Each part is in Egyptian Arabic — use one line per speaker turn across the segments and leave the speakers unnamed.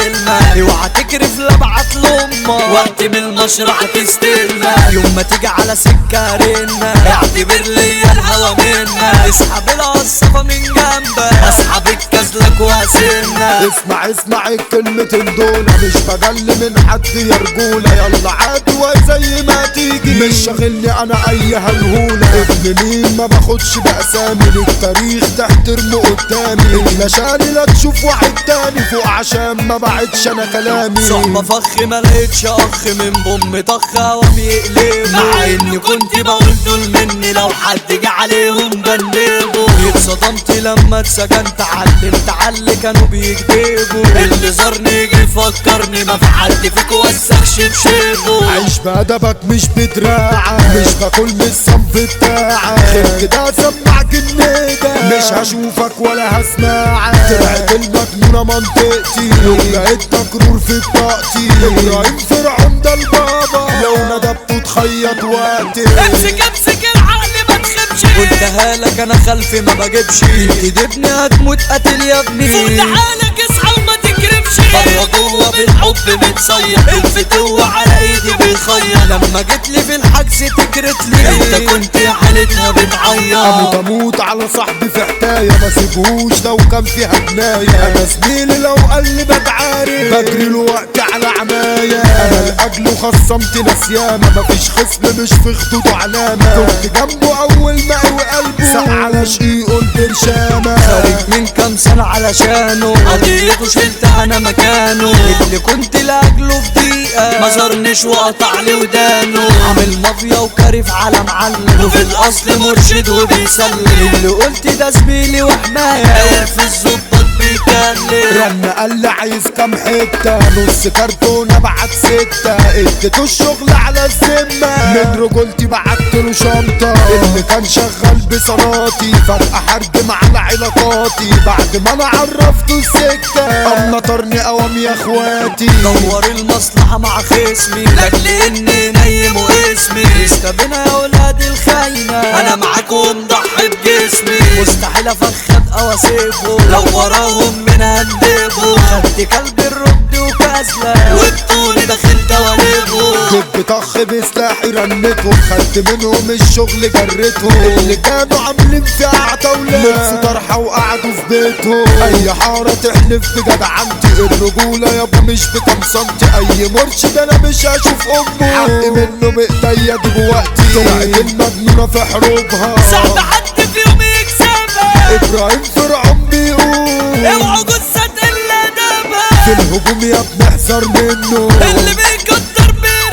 كلمة اوعى تكرف لا ابعت لامك وقت من المشرح تستلمك يوم ما تيجي على سكة رنة اعتبر ليا الهوا منا اسحب القصافة من جنبك اسحب الكازلك واسنك
اسمع اسمع الكلمتين دول مش بجل من حد يا رجولة يلا عادي وزي ما تيجي مش شاغلني انا اي هنهولة ابن مين ما باخدش بأسامي للتاريخ تحترمه قدامي المشاني لا تشوف واحد تاني فوق عشان ما بعدش انا كلامي
صحبة فخ ما لقيتش اخ من بوم طخ هوام يقلبوا مع اني كنت بقول دول مني لو حد جه عليهم بنبوا اتصدمت لما اتسجنت علمت على اللي كانوا بيكدبوا اللي زارني يجي يفكرني ما في حد فيك وسخ شبشبه
عيش بأدبك مش بدراعة مش باكل من الصنف بتاعك غير كده سمع جنيدة مش هشوفك ولا هسمعك طلعت المجنونة منطقتي ولقيت تكرور في بطاقتي ابراهيم فرعون ده البابا لو ندبته تخيط وقتي
امسك امسك العقل ما تخبش قلتها لك انا خلفي ما بجيبش تدبني هتموت قاتل يا ابني فوق تعالك اصحى وما تكرمش بره جوه بالحب متصير الفتوة على ايدي بيخير لما جيت لي في الحجز تكرت لي انت كنت حالتها بتعيط
اموت اموت على صاحبي في حكايه ما سيبهوش لو كان فيها جنايه انا زميلي لو قال لي بتعارك بجري له وقت على عمايه انا لاجله خصمت ناس ياما مفيش خصم مش في خدوده علامه كنت جنبه اول ما قوي قلبه ساعة على شقيقه البرشامه
خارج من كام سنة علشانه قضيته شلت انا مكانه اللي كنت لاجله في دقيقة ما زارنيش وقطع لي ودانه عامل مافيا وكارف على معلم وفي الاصل مرشد وبيسلم اللي قلت ده زميلي وحماية عرف الظباط بيكلم
رن قال لي عايز كام حته نص كرتون ابعت سته اديته الشغل على الذمه من رجولتي بعت له شنطه اللي كان شغال بصلاتي فجاه حرجم على علاقاتي بعد ما انا عرفته السكه قام نطرني قوام يا اخواتي
دور المصلحة مع خصمي لاجل اني نايم واسمي استبنا يا ولاد الخاينة انا معاكم مضحي بجسمي مستحيل افخد او اسيبه لو وراهم من هندبه خدت كلب الرد وكازلة وبطولي داخل دواليبه
كنت طخ بسلاحي رنتهم خدت منهم الشغل جريتهم اللي كانوا عاملين في عتاولة لبسوا طرحة وقعدوا في بيتهم اي حارة تحلف بجدعنتي الرجولة يابا مش بكام سنتي اي مرشد انا مش هشوف امه حق منه بايديا اجيب وقتي طلعت المجنونة في حروبها
صعب حد في يوم يكسبها
ابراهيم فرعون بيقول
اوعوا جثة الا
في
دمها
الهجوم يا ابني احذر منه
اللي بيكتر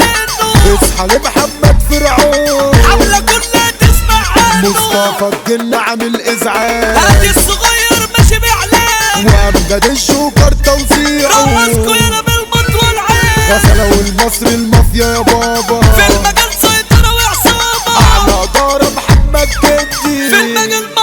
بيرنه
اصحى لمحمد فرعون
حملة كلها تسمع عنه
مصطفى الجن عامل ازعاج
هادي الصغير ماشي باعلان
وامجد الجوكر توزيعه
روسكو يا رب المط والعين
غسلوا المصري المافيا يا بابا
في المجال سيطرة وعصابة
اعلى دار محمد جدي
في المجال